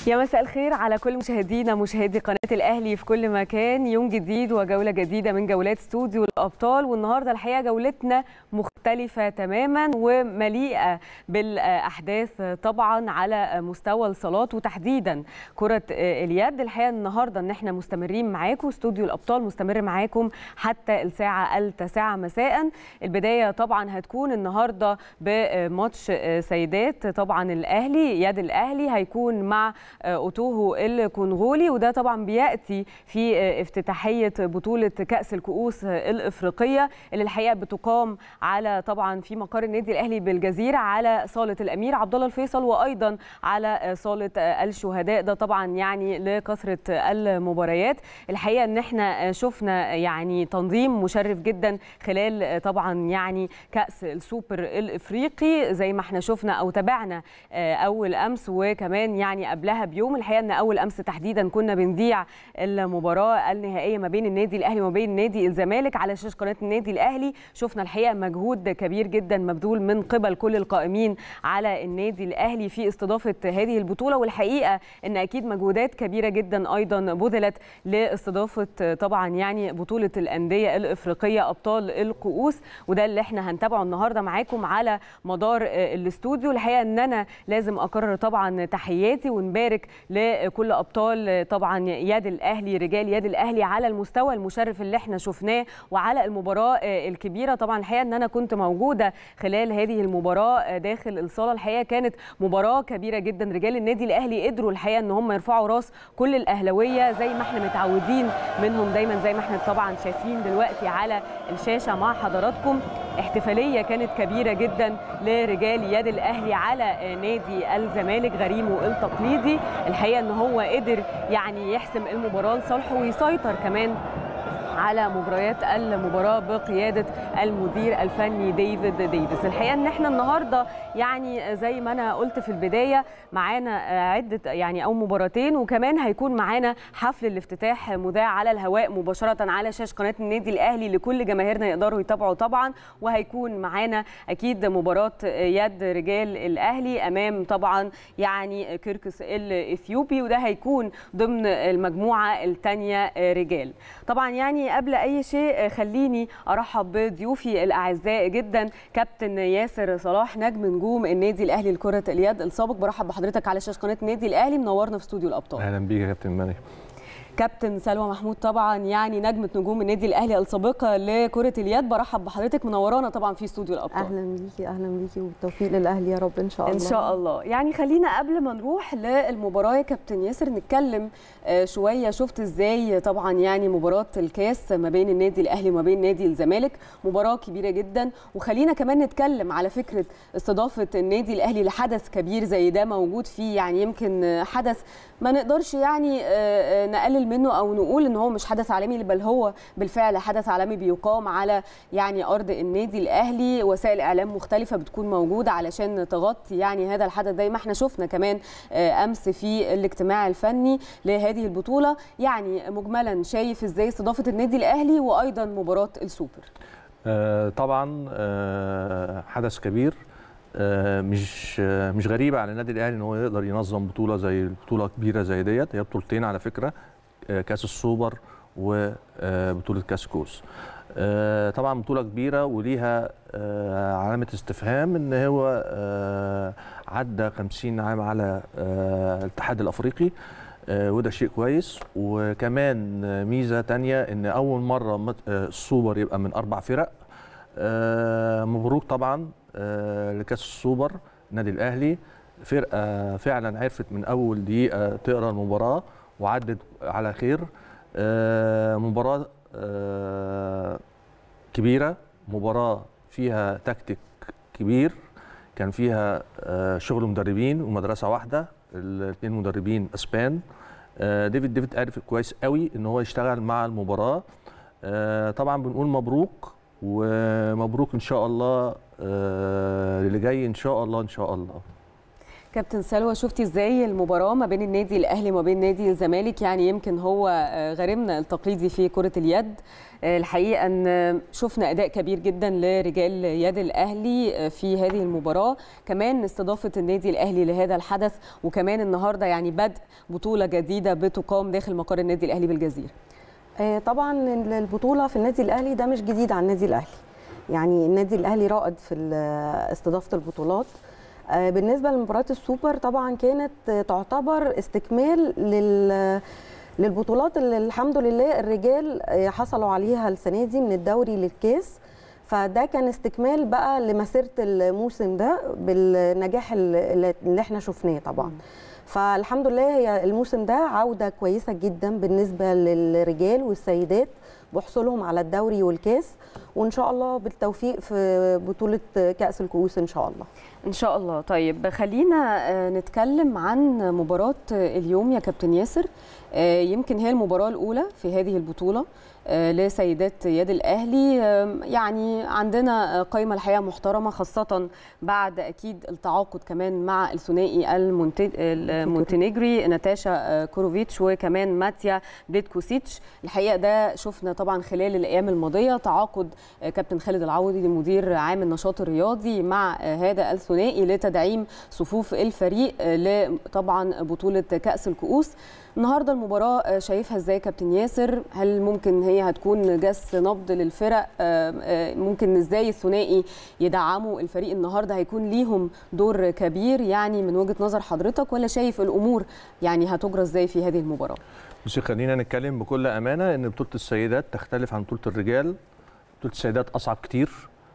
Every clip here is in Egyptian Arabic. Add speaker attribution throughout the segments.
Speaker 1: يا مساء الخير على كل مشاهدينا مشاهدي قناه الاهلي في كل مكان يوم جديد وجوله جديده من جولات استوديو الابطال والنهارده الحقيقه جولتنا مختلفه تماما ومليئه بالاحداث طبعا على مستوى الصالات وتحديدا كره اليد الحقيقه النهارده ان احنا مستمرين معاكم استوديو الابطال مستمر معاكم حتى الساعه التاسعه مساء البدايه طبعا هتكون النهارده بماتش سيدات طبعا الاهلي يد الاهلي هيكون مع اوتوهو الكونغولي وده طبعا بياتي في افتتاحيه بطوله كاس الكؤوس الافريقيه اللي الحقيقه بتقام على طبعا في مقر النادي الاهلي بالجزيره على صاله الامير عبد الله الفيصل وايضا على صاله الشهداء ده طبعا يعني لكثره المباريات الحقيقه ان احنا شفنا يعني تنظيم مشرف جدا خلال طبعا يعني كاس السوبر الافريقي زي ما احنا شفنا او تابعنا اول امس وكمان يعني قبلها بيوم الحقيقه ان اول امس تحديدا كنا بنذيع المباراه النهائيه ما بين النادي الاهلي وما بين نادي الزمالك على شاشه قناه النادي الاهلي شفنا الحقيقه مجهود كبير جدا مبذول من قبل كل القائمين على النادي الاهلي في استضافه هذه البطوله والحقيقه ان اكيد مجهودات كبيره جدا ايضا بذلت لاستضافه طبعا يعني بطوله الانديه الافريقيه ابطال الكؤوس وده اللي احنا هنتابعه النهارده معاكم على مدار الاستوديو الحقيقه ان انا لازم اكرر طبعا تحياتي ونبارك لكل ابطال طبعا يد الاهلي رجال يد الاهلي على المستوى المشرف اللي احنا شفناه وعلى المباراه الكبيره طبعا الحقيقه ان انا كنت موجوده خلال هذه المباراه داخل الصاله الحقيقه كانت مباراه كبيره جدا رجال النادي الاهلي قدروا الحقيقه ان هم يرفعوا راس كل الاهلاويه زي ما احنا متعودين منهم دايما زي ما احنا طبعا شايفين دلوقتي على الشاشه مع حضراتكم احتفاليه كانت كبيره جدا لرجال يد الاهلي على نادي الزمالك غريمه التقليدي الحقيقه ان هو قدر يعني يحسم المباراه لصالحه ويسيطر كمان على مباريات المباراه بقياده المدير الفني ديفيد ديفيس الحقيقه ان احنا النهارده يعني زي ما انا قلت في البدايه معانا عده يعني او مباراتين وكمان هيكون معانا حفل الافتتاح مذاع على الهواء مباشره على شاشه قناه النادي الاهلي لكل جماهيرنا يقدروا يتابعوا طبعا وهيكون معانا اكيد مباراه يد رجال الاهلي امام طبعا يعني كيركس الاثيوبي وده هيكون ضمن المجموعه الثانيه رجال طبعا يعني قبل اي شيء خليني ارحب بضيوفي الاعزاء جدا كابتن ياسر صلاح نجم نجوم النادي الاهلي لكره اليد السابق برحب بحضرتك على شاشه قناه النادي الاهلي منورنا في استوديو الابطال
Speaker 2: اهلا بيك يا كابتن مريم
Speaker 1: كابتن سلوى محمود طبعا يعني نجمه نجوم النادي الاهلي السابقه لكره اليد برحب بحضرتك منورانا طبعا في استوديو الابطال
Speaker 3: اهلا بيكي اهلا بيكي والتوفيق للاهلي يا رب ان شاء الله
Speaker 1: ان شاء الله يعني خلينا قبل ما نروح للمباراه يا كابتن ياسر نتكلم شويه شفت ازاي طبعا يعني مباراه الكاس ما بين النادي الاهلي وما بين نادي الزمالك مباراه كبيره جدا وخلينا كمان نتكلم على فكره استضافه النادي الاهلي لحدث كبير زي ده موجود فيه يعني يمكن حدث ما نقدرش يعني نقلل منه او نقول ان هو مش حدث عالمي بل هو بالفعل حدث عالمي بيقام على يعني ارض النادي الاهلي وسائل اعلام مختلفه بتكون موجوده علشان تغطي يعني هذا الحدث زي ما احنا شفنا كمان امس في الاجتماع الفني لهذه البطوله يعني مجملا شايف ازاي استضافه النادي الاهلي وايضا مباراه السوبر
Speaker 2: آه طبعا آه حدث كبير آه مش آه مش غريبه على النادي الاهلي ان هو يقدر ينظم بطوله زي البطوله كبيره زي ديت هي بطولتين على فكره آه كاس السوبر وبطوله كاس كوس طبعا بطوله كبيره وليها علامه استفهام ان هو عدى 50 عام على الاتحاد الافريقي وده شيء كويس وكمان ميزه تانية ان اول مره السوبر يبقى من اربع فرق مبروك طبعا لكاس السوبر النادي الاهلي فرقه فعلا عرفت من اول دقيقه تقرا المباراه وعدت على خير مباراه كبيره مباراه فيها تكتيك كبير كان فيها شغل مدربين ومدرسه واحده الاثنين مدربين اسبان ديفيد ديفيد عرف كويس قوي ان هو يشتغل مع المباراه طبعا بنقول مبروك ومبروك ان شاء الله اللي جاي ان شاء الله ان شاء الله
Speaker 1: كابتن سلوى شفتي ازاي المباراه ما بين النادي الاهلي وما بين نادي الزمالك يعني يمكن هو غريمنا التقليدي في كره اليد الحقيقه ان شفنا اداء كبير جدا لرجال يد الاهلي في هذه المباراه كمان استضافه النادي الاهلي لهذا الحدث وكمان النهارده يعني بدء بطوله جديده بتقام داخل مقر النادي الاهلي بالجزيره
Speaker 3: طبعا البطوله في النادي الاهلي ده مش جديد على النادي الاهلي يعني النادي الاهلي رائد في استضافه البطولات بالنسبه لمباراه السوبر طبعا كانت تعتبر استكمال لل للبطولات اللي الحمد لله الرجال حصلوا عليها السنه دي من الدوري للكاس فده كان استكمال بقى لمسيره الموسم ده بالنجاح اللي احنا شفناه طبعا فالحمد لله هي الموسم ده عوده كويسه جدا بالنسبه للرجال والسيدات بحصولهم على الدوري والكاس وان شاء الله بالتوفيق في بطوله كاس الكؤوس ان شاء الله
Speaker 1: ان شاء الله طيب خلينا نتكلم عن مباراه اليوم يا كابتن ياسر يمكن هي المباراه الاولى في هذه البطوله لسيدات يد الاهلي يعني عندنا قائمه الحقيقه محترمه خاصه بعد اكيد التعاقد كمان مع الثنائي المونتينيجري ناتاشا كوروفيتش وكمان ماتيا بليتكوسيتش الحقيقه ده شفنا طبعا خلال الايام الماضيه تعاقد كابتن خالد العوضي مدير عام النشاط الرياضي مع هذا الثنائي لتدعيم صفوف الفريق طبعا بطوله كاس الكؤوس النهارده المباراه شايفها ازاي كابتن ياسر هل ممكن هي هتكون جس نبض للفرق ممكن ازاي الثنائي يدعموا الفريق النهارده هيكون ليهم دور كبير يعني من وجهه نظر حضرتك ولا شايف الامور يعني هتجرى ازاي في هذه المباراه
Speaker 2: بصي خلينا نتكلم بكل امانه ان بطوله السيدات تختلف عن بطوله الرجال بطوله السيدات اصعب كتير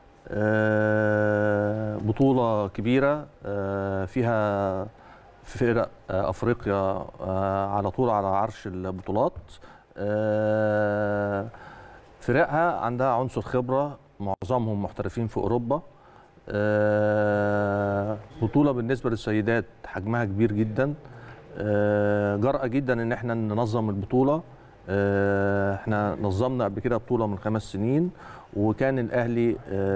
Speaker 2: بطوله كبيره فيها فرق افريقيا على طول على عرش البطولات فرقها عندها عنصر خبره معظمهم محترفين في اوروبا بطوله بالنسبه للسيدات حجمها كبير جدا جرأة جدا ان احنا ننظم البطوله احنا نظمنا قبل كده بطوله من خمس سنين وكان الاهلي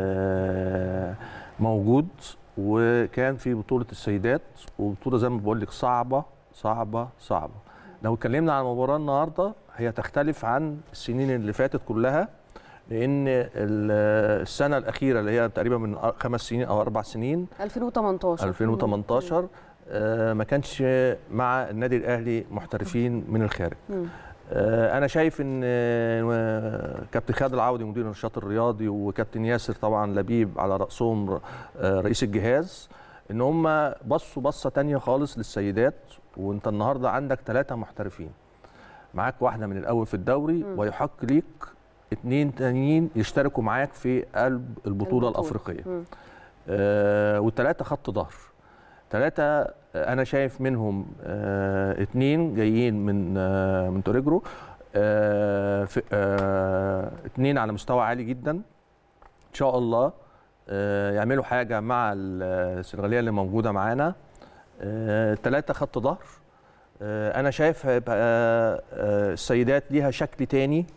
Speaker 2: موجود وكان في بطوله السيدات وبطوله زي ما بقول لك صعبه صعبه صعبه لو اتكلمنا عن المباراه النهارده هي تختلف عن السنين اللي فاتت كلها لان السنه الاخيره اللي هي تقريبا من خمس سنين او اربع سنين
Speaker 1: 2018
Speaker 2: 2018 ما كانش مع النادي الاهلي محترفين من الخارج انا شايف ان كابتن خالد العودي مدير النشاط الرياضي وكابتن ياسر طبعا لبيب على راسهم رئيس الجهاز ان هم بصوا بصه تانية خالص للسيدات وانت النهارده عندك ثلاثه محترفين معاك واحده من الاول في الدوري ويحق ليك اثنين تانيين يشتركوا معاك في قلب البطوله, البطولة. الافريقيه آه والثلاثه خط ظهر ثلاثه انا شايف منهم آه اثنين جايين من آه من توريجرو آه آه اثنين على مستوى عالي جدا ان شاء الله آه يعملوا حاجه مع السنغاليه اللي موجوده معانا ثلاثه آه خط ظهر آه انا شايف هيبقى آه السيدات ليها شكل تاني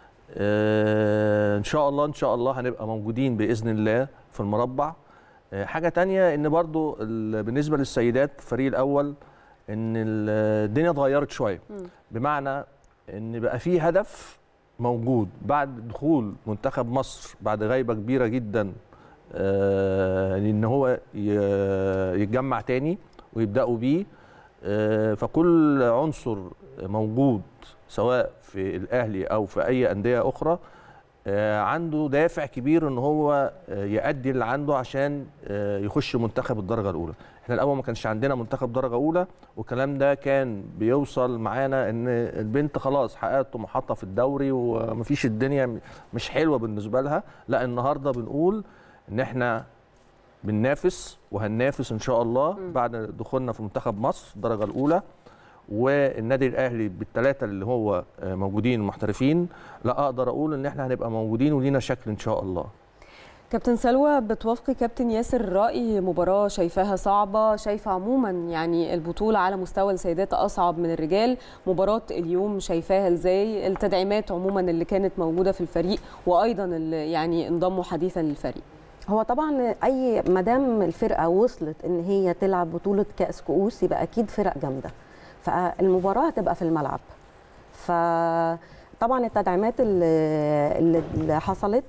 Speaker 2: آه ان شاء الله ان شاء الله هنبقى موجودين باذن الله في المربع حاجه تانية ان برضو بالنسبه للسيدات الفريق الاول ان الدنيا اتغيرت شويه بمعنى ان بقى في هدف موجود بعد دخول منتخب مصر بعد غيبه كبيره جدا ان هو يتجمع تاني ويبداوا بيه فكل عنصر موجود سواء في الاهلي او في اي انديه اخرى عنده دافع كبير ان هو يأدي اللي عنده عشان يخش منتخب الدرجه الاولى احنا الاول ما كانش عندنا منتخب درجه اولى والكلام ده كان بيوصل معانا ان البنت خلاص حققت طموحاتها في الدوري ومفيش الدنيا مش حلوه بالنسبه لها لا النهارده بنقول ان احنا بننافس وهننافس ان شاء الله م. بعد دخولنا في منتخب مصر الدرجه الاولى والنادي الاهلي بالثلاثه اللي هو موجودين محترفين لا اقدر اقول ان احنا هنبقى موجودين ولينا شكل ان شاء الله
Speaker 1: كابتن سلوى بتوافقي كابتن ياسر الرأي مباراة شايفاها صعبة شايفة عموما يعني البطولة على مستوى السيدات أصعب من الرجال مباراة اليوم شايفاها ازاي التدعيمات عموما اللي كانت موجودة في الفريق وأيضا اللي يعني انضموا حديثا للفريق
Speaker 3: هو طبعا اي ما دام الفرقه وصلت ان هي تلعب بطوله كاس كؤوس يبقى اكيد فرق جامده فالمباراه هتبقى في الملعب ف طبعا التدعيمات اللي, اللي حصلت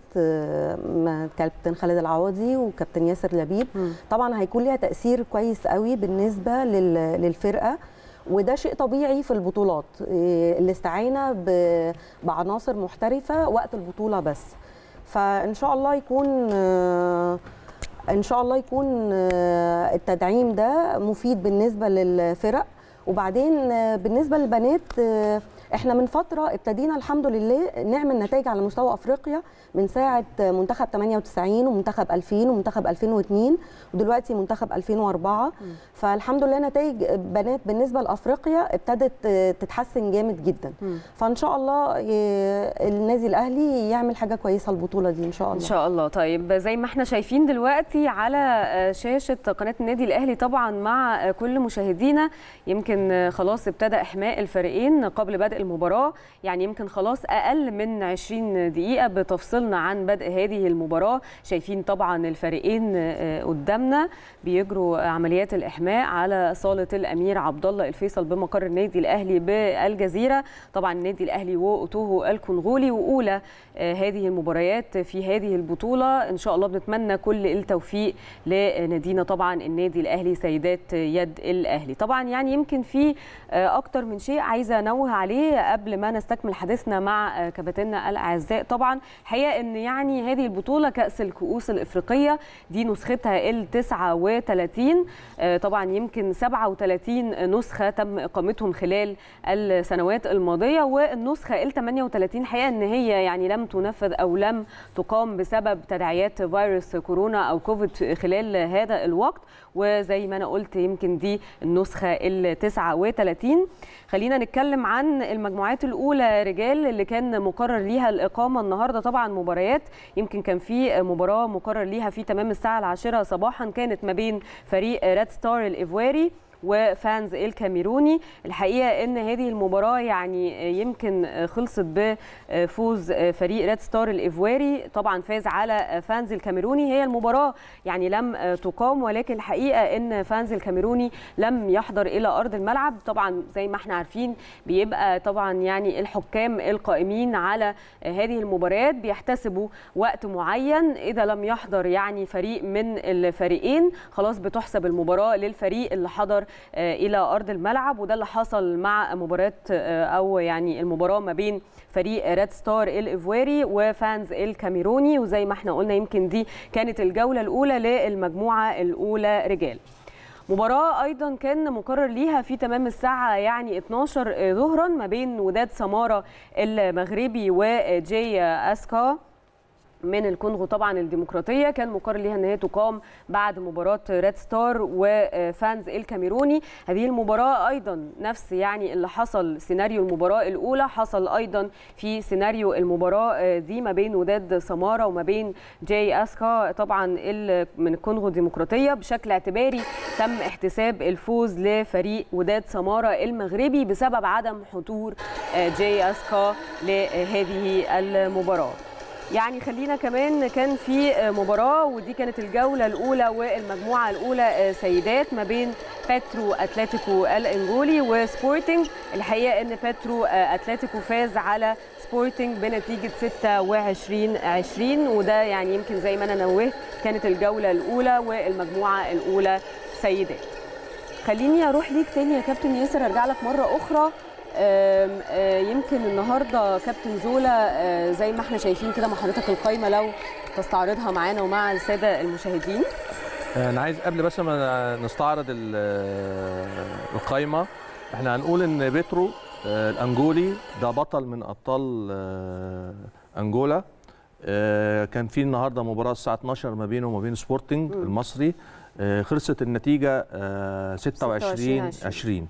Speaker 3: مع كابتن خالد العوضي وكابتن ياسر لبيب
Speaker 1: مم.
Speaker 3: طبعا هيكون ليها تاثير كويس قوي بالنسبه لل- للفرقه وده شيء طبيعي في البطولات إيه، الاستعانه ب- بعناصر محترفه وقت البطوله بس فان شاء الله يكون آه، ان شاء الله يكون آه، التدعيم ده مفيد بالنسبه للفرق وبعدين آه، بالنسبه للبنات آه، احنا من فتره ابتدينا الحمد لله نعمل نتائج على مستوى افريقيا من ساعه منتخب 98 ومنتخب 2000 ومنتخب 2002 ودلوقتي منتخب 2004 فالحمد لله نتائج بنات بالنسبه لافريقيا ابتدت آه، تتحسن جامد جدا
Speaker 1: مم.
Speaker 3: فان شاء الله آه، النادي الاهلي يعمل حاجه كويسه البطوله دي ان شاء
Speaker 1: ان
Speaker 3: الله
Speaker 1: شاء الله طيب زي ما احنا شايفين دلوقتي على آه، شاشه قناه النادي الاهلي طبعا مع آه، كل مشاهدينا يمكن آه، خلاص ابتدى احماء الفريقين قبل بدء المباراه يعني يمكن خلاص اقل من 20 دقيقه بتفصلنا عن بدء هذه المباراه شايفين طبعا الفريقين آه، قدامنا بيجروا عمليات الاحماء على صاله الامير عبد الله الفيصل بمقر النادي الاهلي بالجزيره طبعا النادي الاهلي واوتوهو الكونغولي واولى آه، هذه المباريات في هذه البطوله ان شاء الله بنتمنى كل التوفيق لنادينا طبعا النادي الاهلي سيدات يد الاهلي طبعا يعني يمكن في آه، اكتر من شيء عايزه انوه عليه قبل ما نستكمل حديثنا مع آه، كباتننا الاعزاء طبعا الحقيقه ان يعني هذه البطوله كاس الكؤوس الافريقيه دي نسختها ال 39 آه، طبعا يمكن 37 نسخه تم اقامتهم خلال السنوات الماضيه والنسخه ال 38 الحقيقه ان هي يعني لم تنفذ او لم تقام بسبب تداعيات فيروس كورونا او كوفيد خلال هذا الوقت وزي ما انا قلت يمكن دي النسخه ال 39 خلينا نتكلم عن المجموعات الاولى رجال اللي كان مقرر ليها الاقامه النهارده طبعا مباريات يمكن كان في مباراه مقرر ليها في تمام الساعه العاشره صباحا كانت ما بين فريق ريد ستار الايفواري وفانز الكاميروني الحقيقه ان هذه المباراه يعني يمكن خلصت بفوز فريق ريد ستار الايفواري طبعا فاز على فانز الكاميروني هي المباراه يعني لم تقام ولكن الحقيقه ان فانز الكاميروني لم يحضر الى ارض الملعب طبعا زي ما احنا عارفين بيبقى طبعا يعني الحكام القائمين على هذه المباريات بيحتسبوا وقت معين اذا لم يحضر يعني فريق من الفريقين خلاص بتحسب المباراه للفريق اللي حضر آه، الى ارض الملعب وده اللي حصل مع مباراه آه، او يعني المباراه ما بين فريق ريد ستار الايفواري وفانز الكاميروني وزي ما احنا قلنا يمكن دي كانت الجوله الاولى للمجموعه الاولى رجال مباراة أيضا كان مقرر ليها في تمام الساعة يعني 12 ظهرا ما بين وداد سمارة المغربي وجي أسكا من الكونغو طبعا الديمقراطيه كان مقرر ليها ان هي تقام بعد مباراه ريد ستار وفانز الكاميروني هذه المباراه ايضا نفس يعني اللي حصل سيناريو المباراه الاولى حصل ايضا في سيناريو المباراه دي ما بين وداد سماره وما بين جاي اسكا طبعا ال- من الكونغو الديمقراطيه بشكل اعتباري تم احتساب الفوز لفريق وداد سماره المغربي بسبب عدم حضور جاي اسكا لهذه المباراه يعني خلينا كمان كان في مباراة ودي كانت الجولة الأولى والمجموعة الأولى سيدات ما بين باترو أتلتيكو الأنجولي وسبورتنج الحقيقة أن باترو أتلتيكو فاز على سبورتنج بنتيجة 26 20 وده يعني يمكن زي ما أنا نوهت كانت الجولة الأولى والمجموعة الأولى سيدات خليني أروح ليك تاني يا كابتن ياسر أرجع لك مرة أخرى آم، آه، يمكن النهارده كابتن زولا آه، زي ما احنا شايفين كده مع حضرتك القايمه لو تستعرضها معانا ومع الساده المشاهدين
Speaker 2: انا عايز قبل بس ما نستعرض ال- القايمه احنا هنقول ان بيترو آه، الانجولي ده بطل من ابطال آه، انجولا آه، كان في النهارده مباراه الساعه 12 ما بينه وما بين سبورتنج المصري آه، خلصت النتيجه آه، 26
Speaker 1: 26
Speaker 2: 20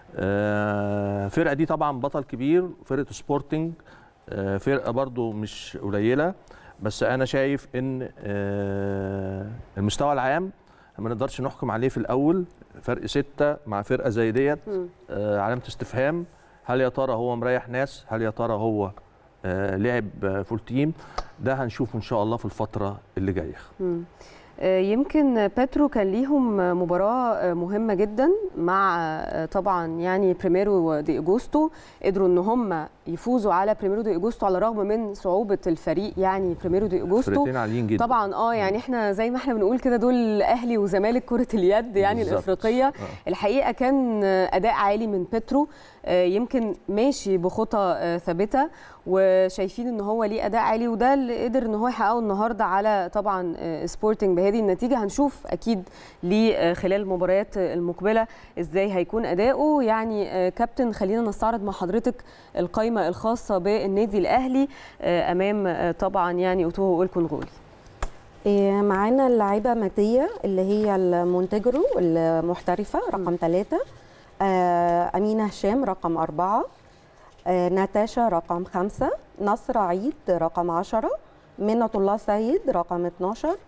Speaker 2: آه، الفرقه دي طبعا بطل كبير فرقه سبورتنج آه، فرقه برضو مش قليله بس انا شايف ان آه، المستوى العام ما نقدرش نحكم عليه في الاول فرق ستة مع فرقه زي ديت
Speaker 1: مم.
Speaker 2: آه، علامه استفهام هل يا ترى هو مريح ناس هل يا ترى هو آه، لعب آه، فول تيم ده هنشوفه ان شاء الله في الفتره اللي جايه
Speaker 1: مم. آه، يمكن باترو كان ليهم مباراة آه، مهمة جدا مع آه، طبعا يعني بريميرو دي اجوستو قدروا ان هم يفوزوا على بريميرو دي اجوستو على الرغم من صعوبة الفريق يعني بريميرو دي اجوستو
Speaker 2: فرقتين عاليين جدا
Speaker 1: طبعا اه يعني احنا زي ما احنا بنقول كده دول اهلي وزمالك كره اليد يعني
Speaker 2: بالظبط.
Speaker 1: الافريقيه
Speaker 2: آه.
Speaker 1: الحقيقه كان اداء عالي من بيترو آه، يمكن ماشي بخطى آه، ثابته وشايفين ان هو ليه اداء عالي وده اللي قدر ان هو يحققه النهارده على طبعا آه، سبورتنج بهذه النتيجه هنشوف اكيد ليه آه، خلال المباريات المقبله ازاي هيكون اداؤه يعني آه، كابتن خلينا نستعرض مع حضرتك القائمه الخاصه بالنادي الاهلي آه، امام آه، طبعا يعني اوتوهو الكونغولي
Speaker 3: إيه، معانا اللاعبة ماتية اللي هي المونتجرو المحترفة رقم ثلاثة آه أمينة هشام رقم أربعة آه ناتاشا رقم خمسة نصر عيد رقم عشرة منة الله سيد رقم 12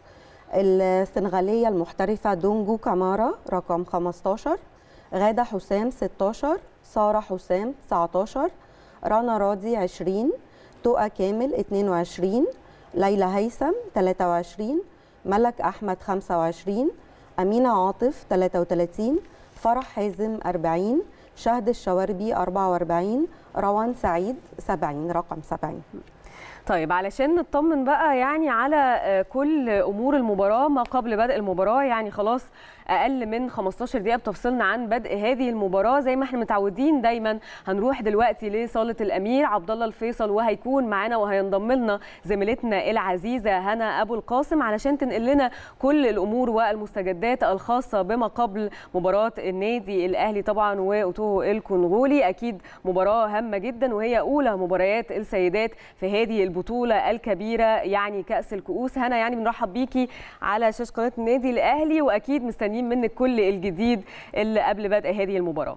Speaker 3: السنغالية المحترفة دونجو كامارا رقم 15 غادة حسام 16 سارة حسام 19 رنا راضي 20 تقى كامل 22 ليلى هيثم 23 ملك أحمد 25 أمينة عاطف 33 فرح حازم 40 شهد الشواربي 44 روان سعيد 70 رقم 70
Speaker 1: طيب علشان نطمن بقى يعني على آه، كل امور المباراه ما قبل بدء المباراه يعني خلاص اقل من 15 دقيقه بتفصلنا عن بدء هذه المباراه زي ما احنا متعودين دايما هنروح دلوقتي لصاله الامير عبد الله الفيصل وهيكون معانا وهينضم لنا زميلتنا العزيزه هنا ابو القاسم علشان تنقل لنا كل الامور والمستجدات الخاصه بما قبل مباراه النادي الاهلي طبعا واوتوهو الكونغولي اكيد مباراه هامه جدا وهي اولى مباريات السيدات في هذه البطوله الكبيره يعني كاس الكؤوس هنا يعني بنرحب بيكي على شاشه قناه النادي الاهلي واكيد مستنيين منك كل الجديد اللي قبل بدء هذه المباراه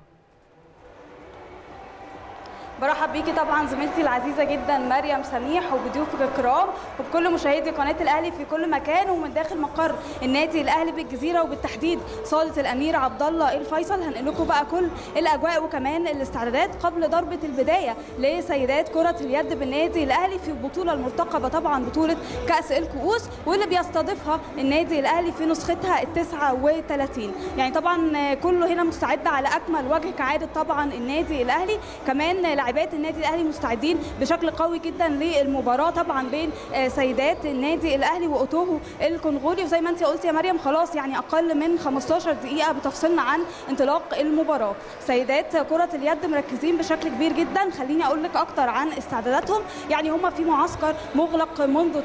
Speaker 4: برحب بيكي طبعا زميلتي العزيزه جدا مريم سميح وبضيوفك الكرام وبكل مشاهدي قناه الاهلي في كل مكان ومن داخل مقر النادي الاهلي بالجزيره وبالتحديد صاله الامير عبد الله الفيصل هنقل لكم بقى كل الاجواء وكمان الاستعدادات قبل ضربه البدايه لسيدات كره اليد بالنادي الاهلي في البطوله المرتقبه طبعا بطوله كاس الكؤوس واللي بيستضيفها النادي الاهلي في نسختها ال 39 يعني طبعا كله هنا مستعد على اكمل وجه كعاده طبعا النادي الاهلي كمان لاعبات النادي الاهلي مستعدين بشكل قوي جدا للمباراه طبعا بين آه، سيدات النادي الاهلي واوتوهو الكونغولي وزي ما انت قلت يا مريم خلاص يعني اقل من 15 دقيقه بتفصلنا عن انطلاق المباراه سيدات كره اليد مركزين بشكل كبير جدا خليني اقول لك اكتر عن استعداداتهم يعني هم في معسكر مغلق منذ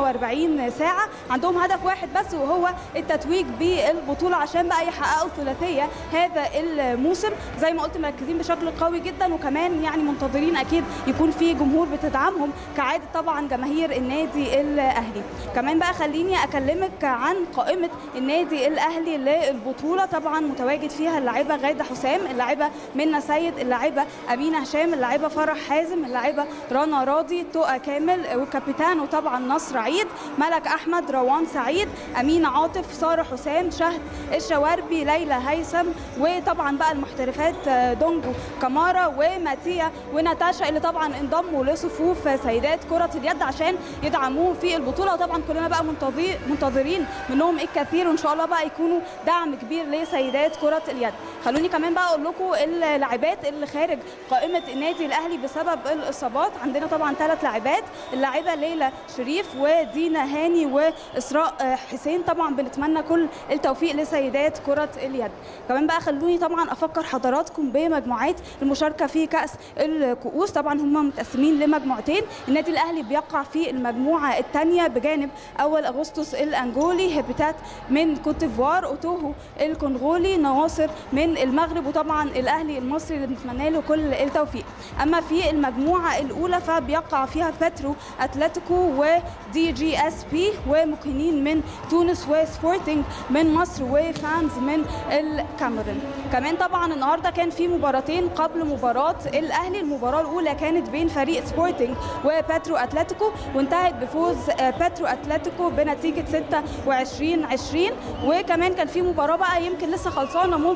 Speaker 4: 48 ساعه عندهم هدف واحد بس وهو التتويج بالبطوله عشان بقى يحققوا ثلاثيه هذا الموسم زي ما قلت مركزين بشكل قوي جدا وكمان يعني منتظرين اكيد يكون في جمهور بتدعمهم كعاده طبعا جماهير النادي الاهلي كمان بقى خليني اكلمك عن قائمه النادي الاهلي للبطوله طبعا متواجد فيها اللاعبه غاده حسام اللاعبه منى سيد اللاعبه امينه هشام اللاعبه فرح حازم اللاعبه رنا راضي تقى كامل وكابيتانو طبعا نصر عيد ملك احمد روان سعيد امينه عاطف ساره حسام شهد الشواربي ليلى هيثم وطبعا بقى المحترفات دونجو كمارا وماتيا وناتاشا اللي طبعا انضموا لصفوف سيدات كره اليد عشان يدعموهم في البطوله وطبعا كلنا بقى منتظر منتظرين منهم الكثير وان شاء الله بقى يكونوا دعم كبير لسيدات كره اليد خلوني كمان بقى اقول لكم اللاعبات اللي خارج قائمه النادي الاهلي بسبب الاصابات عندنا طبعا ثلاث لاعبات اللاعبه ليلى شريف ودينا هاني واسراء حسين طبعا بنتمنى كل التوفيق لسيدات كره اليد كمان بقى خلوني طبعا افكر حضراتكم بمجموعات المشاركه في كاس الكؤوس طبعا هم متقسمين لمجموعتين النادي الاهلي بيقع في المجموعه الثانيه بجانب اول اغسطس الانجولي هبتات من كوت ديفوار اوتوهو الكونغولي نواصر من المغرب وطبعا الاهلي المصري اللي بنتمنى له كل التوفيق اما في المجموعه الاولى فبيقع فيها باترو اتلتيكو ودي جي اس بي ومكينين من تونس وسبورتنج من مصر وفانز من الكاميرون كمان طبعا النهارده كان في مباراتين قبل مباراه الاهلي المباراه الاولى كانت بين فريق سبورتنج وباترو اتلتيكو وانتهت بفوز باترو اتلتيكو بنتيجه 26 20 وكمان كان في مباراه بقى يمكن لسه خلصانه منذ دقائق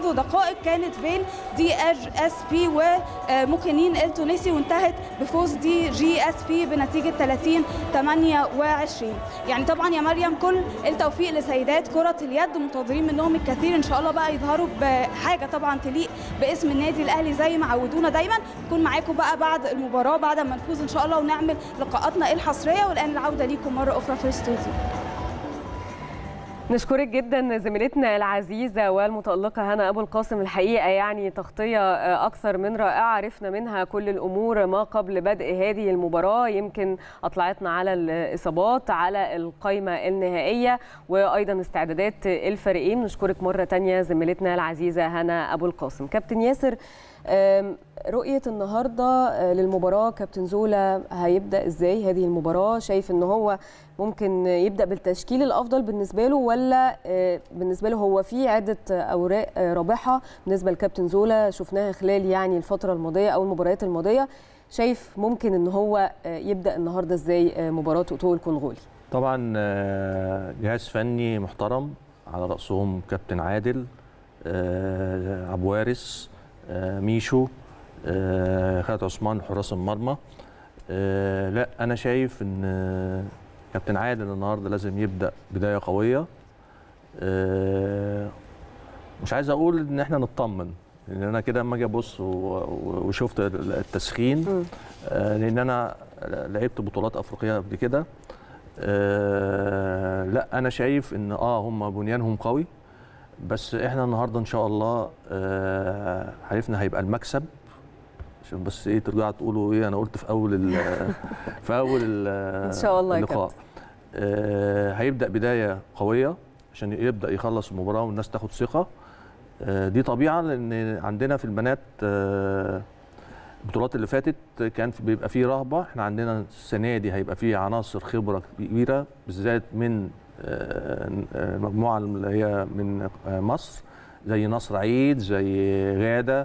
Speaker 4: الفائق كانت بين دي اج اس بي وموكينين التونسي وانتهت بفوز دي جي اس بي بنتيجه 30 28 يعني طبعا يا مريم كل التوفيق لسيدات كره اليد منتظرين منهم الكثير ان شاء الله بقى يظهروا بحاجه طبعا تليق باسم النادي الاهلي زي ما عودونا دايما نكون معاكم بقى بعد المباراه بعد ما نفوز ان شاء الله ونعمل لقاءاتنا الحصريه والان العوده ليكم مره اخرى في الاستوديو
Speaker 1: نشكرك جدا زميلتنا العزيزة والمتألقة هنا أبو القاسم الحقيقة يعني تغطية أكثر من رائعة عرفنا منها كل الأمور ما قبل بدء هذه المباراة يمكن أطلعتنا على الإصابات على القائمة النهائية وأيضا استعدادات الفريقين نشكرك مرة تانية زميلتنا العزيزة هنا أبو القاسم كابتن ياسر رؤية النهاردة للمباراة كابتن زولا هيبدأ ازاي هذه المباراة شايف ان هو ممكن يبدأ بالتشكيل الأفضل بالنسبة له ولا بالنسبة له هو في عدة أوراق رابحة بالنسبة لكابتن زولا شفناها خلال يعني الفترة الماضية أو المباريات الماضية شايف ممكن ان هو يبدأ النهاردة ازاي مباراة أوتو الكونغولي
Speaker 2: طبعا جهاز فني محترم على رأسهم كابتن عادل عبد وارث ميشو خالد عثمان حراس المرمى لا انا شايف ان كابتن عادل النهارده لازم يبدا بدايه قويه مش عايز اقول ان احنا نطمن لان انا كده اما اجي ابص وشفت التسخين لان انا لعبت بطولات افريقيه قبل كده لا انا شايف ان اه هم بنيانهم قوي بس احنا النهارده ان شاء الله آه حلفنا هيبقى المكسب عشان بس ايه ترجعوا تقولوا ايه انا قلت في اول في اول
Speaker 1: ان شاء الله
Speaker 2: اللقاء آه هيبدا بدايه قويه عشان يبدا يخلص المباراه والناس تاخد ثقه آه دي طبيعه لان عندنا في البنات آه البطولات اللي فاتت كان بيبقى فيه رهبه احنا عندنا السنه دي هيبقى فيه عناصر خبره كبيره بالذات من المجموعه اللي هي من مصر زي نصر عيد زي غاده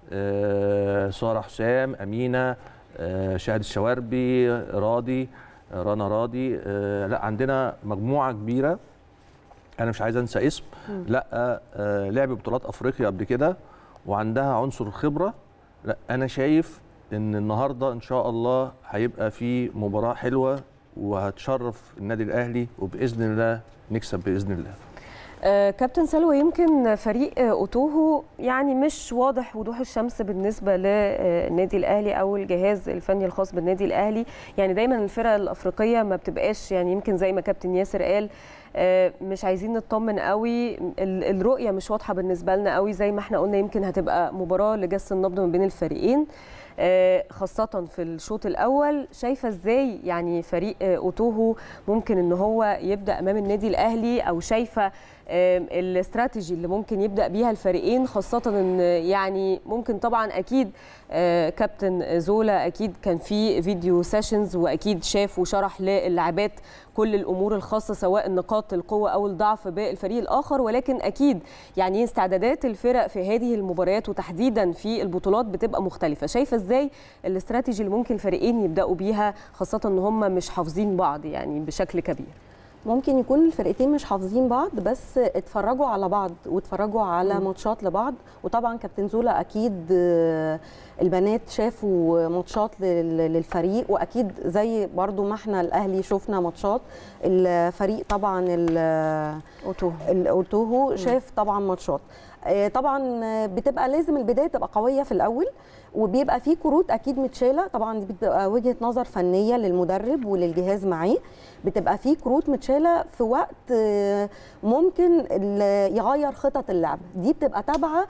Speaker 2: ساره حسام امينه شاهد الشواربي راضي رنا راضي لا عندنا مجموعه كبيره انا مش عايز انسى اسم لا لعب بطولات افريقيا قبل كده وعندها عنصر الخبره لا انا شايف ان النهارده ان شاء الله هيبقى في مباراه حلوه وهتشرف النادي الاهلي وباذن الله نكسب باذن الله
Speaker 1: آه كابتن سلوى يمكن فريق اوتوهو يعني مش واضح وضوح الشمس بالنسبه للنادي الاهلي او الجهاز الفني الخاص بالنادي الاهلي يعني دايما الفرق الافريقيه ما بتبقاش يعني يمكن زي ما كابتن ياسر قال آه مش عايزين نطمن قوي الرؤيه مش واضحه بالنسبه لنا قوي زي ما احنا قلنا يمكن هتبقى مباراه لجس النبض ما بين الفريقين خاصة في الشوط الأول شايفة إزاي يعني فريق أوتوهو ممكن إن هو يبدأ أمام النادي الأهلي أو شايفة الاستراتيجي اللي ممكن يبدا بيها الفريقين خاصه ان يعني ممكن طبعا اكيد كابتن زولا اكيد كان في فيديو سيشنز واكيد شاف وشرح للاعبات كل الامور الخاصه سواء نقاط القوه او الضعف بالفريق الاخر ولكن اكيد يعني استعدادات الفرق في هذه المباريات وتحديدا في البطولات بتبقى مختلفه شايفه ازاي الاستراتيجي اللي ممكن الفريقين يبداوا بيها خاصه ان هم مش حافظين بعض يعني بشكل كبير
Speaker 3: ممكن يكون الفرقتين مش حافظين بعض بس اتفرجوا على بعض واتفرجوا على م. ماتشات لبعض وطبعا كابتن زولا اكيد البنات شافوا ماتشات للفريق واكيد زي برضو ما احنا الاهلي شفنا ماتشات الفريق طبعا
Speaker 1: الاوتوهو
Speaker 3: الاوتوهو شاف طبعا ماتشات طبعا بتبقى لازم البدايه تبقى قويه في الاول وبيبقى في كروت اكيد متشاله طبعا دي بتبقى وجهه نظر فنيه للمدرب وللجهاز معاه بتبقى في كروت متشاله في وقت ممكن يغير خطط اللعب دي بتبقى تابعه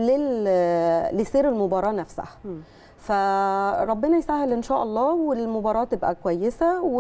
Speaker 3: لسير المباراه نفسها م. فربنا يسهل ان شاء الله والمباراه تبقى كويسه و...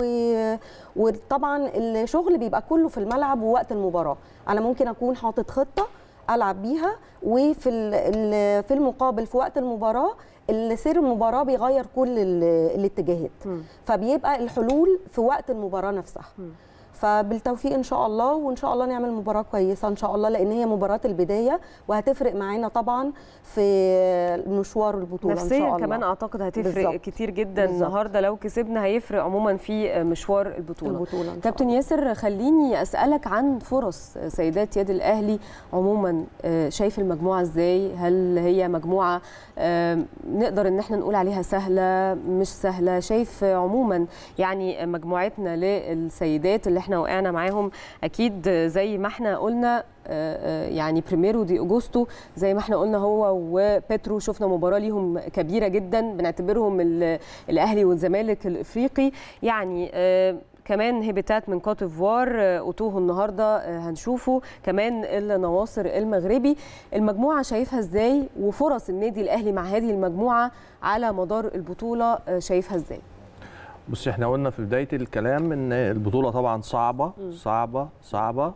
Speaker 3: وطبعا الشغل بيبقى كله في الملعب ووقت المباراه انا ممكن اكون حاطط خطه العب بيها وفي في المقابل في وقت المباراه سير المباراه بيغير كل الاتجاهات م. فبيبقى الحلول في وقت المباراه نفسها م. فبالتوفيق ان شاء الله وان شاء الله نعمل مباراه كويسه ان شاء الله لان هي مباراه البدايه وهتفرق معانا طبعا في مشوار البطوله ان شاء
Speaker 1: نفسيا
Speaker 3: الله
Speaker 1: كمان اعتقد هتفرق
Speaker 3: بالظبط.
Speaker 1: كتير جدا
Speaker 3: بالظبط.
Speaker 1: النهارده لو كسبنا هيفرق عموما في مشوار البطوله
Speaker 3: البطوله إن شاء
Speaker 1: كابتن
Speaker 3: الله.
Speaker 1: ياسر خليني اسالك عن فرص سيدات يد الاهلي عموما آه، شايف المجموعه ازاي هل هي مجموعه آه، نقدر ان احنا نقول عليها سهله مش سهله شايف عموما يعني مجموعتنا للسيدات اللي احنا وقعنا معاهم اكيد زي ما احنا قلنا آه، آه، يعني بريميرو دي اوجوستو زي ما احنا قلنا هو وبيترو شفنا مباراه ليهم كبيره جدا بنعتبرهم ال- الاهلي والزمالك الافريقي يعني آه، كمان هيبتات من كوت ديفوار آه، اوتوهو النهارده آه، هنشوفه كمان النواصر المغربي المجموعه شايفها ازاي وفرص النادي الاهلي مع هذه المجموعه على مدار البطوله آه، شايفها ازاي
Speaker 2: بص احنا قلنا في بدايه الكلام ان البطوله طبعا صعبه صعبه صعبه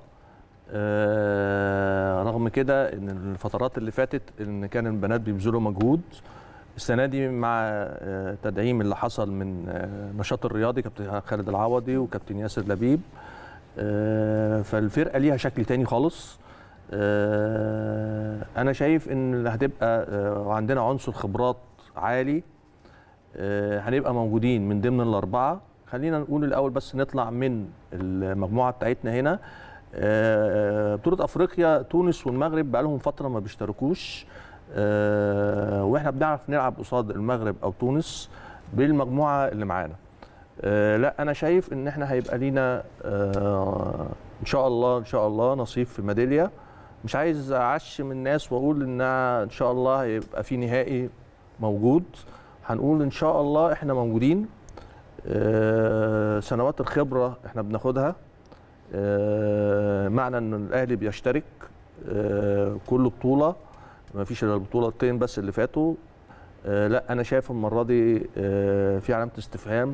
Speaker 2: آه رغم كده ان الفترات اللي فاتت ان كان البنات بيبذلوا مجهود السنه دي مع آه، التدعيم اللي حصل من آه، النشاط الرياضي كابتن خالد العوضي وكابتن ياسر لبيب آه، فالفرقه ليها شكل تاني خالص آه، انا شايف ان هتبقى آه، وعندنا عنصر خبرات عالي آه، هنبقى موجودين من ضمن الاربعه خلينا نقول الاول بس نطلع من المجموعه بتاعتنا هنا آه، بطوله افريقيا تونس والمغرب بقى لهم فتره ما بيشتركوش آه، واحنا بنعرف نلعب قصاد المغرب او تونس بالمجموعه اللي معانا آه، لا انا شايف ان احنا هيبقى لينا آه، ان شاء الله ان شاء الله نصيب في ميداليه مش عايز اعشم الناس واقول ان ان شاء الله هيبقى في نهائي موجود هنقول ان شاء الله احنا موجودين آه، سنوات الخبره احنا بناخدها آه، معنى ان الاهلي بيشترك آه، كل بطوله ما فيش الا البطولتين بس اللي فاتوا آه، لا انا شايف المره دي آه، في علامه استفهام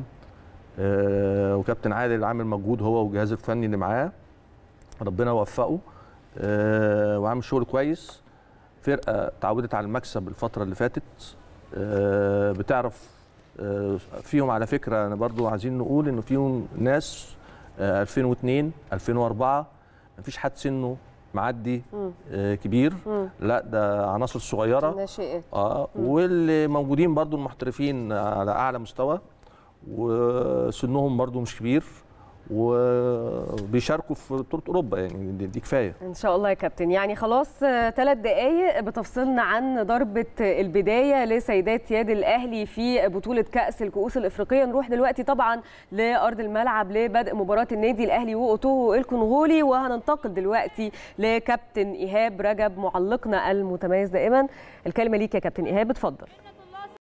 Speaker 2: آه، وكابتن عادل عامل مجهود هو والجهاز الفني اللي معاه ربنا يوفقه آه، وعامل شغل كويس فرقه تعودت على المكسب الفتره اللي فاتت آه، بتعرف آه، فيهم على فكره انا برضو عايزين نقول انه فيهم ناس آه، 2002 2004 مفيش حد سنه معدي
Speaker 1: مم.
Speaker 2: آه، كبير
Speaker 1: مم.
Speaker 2: لا ده عناصر صغيره
Speaker 1: ناشئات
Speaker 2: اه واللي موجودين برضو المحترفين على اعلى مستوى وسنهم برضو مش كبير وبيشاركوا في بطوله اوروبا يعني دي, دي كفايه
Speaker 1: ان شاء الله يا كابتن يعني خلاص ثلاث دقائق بتفصلنا عن ضربه البدايه لسيدات يد الاهلي في بطوله كاس الكؤوس الافريقيه نروح دلوقتي طبعا لارض الملعب لبدء مباراه النادي الاهلي واوتوهو الكونغولي وهننتقل دلوقتي لكابتن ايهاب رجب معلقنا المتميز دائما الكلمه ليك يا كابتن ايهاب اتفضل